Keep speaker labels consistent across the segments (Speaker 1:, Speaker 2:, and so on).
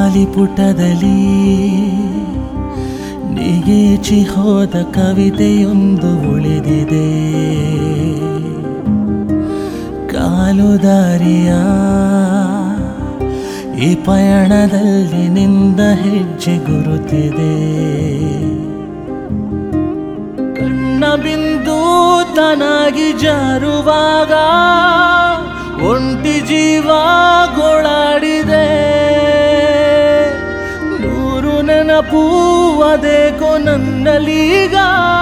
Speaker 1: ಖಾಲಿ ಪುಟದಲ್ಲಿ ನಿಗೇಚಿ ಹೋದ ಕವಿತೆಯೊಂದು ಉಳಿದಿದೆ ಕಾಲು ದಾರಿಯ ಈ ಪಯಣದಲ್ಲಿ ನಿಂದ ಹೆಜ್ಜೆ ಗುರುತಿದೆ ಕಣ್ಣ ಬಿಂದು ತನಾಗಿ ಜಾರುವಾಗ ಒಂಟಿ ಜೀವ ಗೋಳಾಡಿದೆ ನೂರು ನೆನಪು ಅದೇಕೋ ನನ್ನಲೀಗ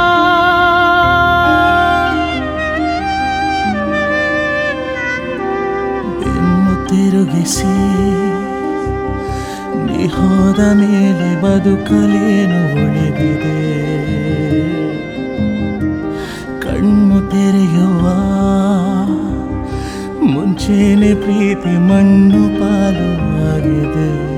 Speaker 1: ಬೆನ್ನು ತಿರುಗಿಸಿ ನೀ ಹೋದ ಮೇಲೆ ಬದುಕಲೇನು ಉಳಿದಿದೆ ಕಣ್ಣು ತೆರೆಯುವ ಮುಂಚೆನೆ ಪ್ರೀತಿ ಮಣ್ಣು ಪಾಲು ಆಗಿದೆ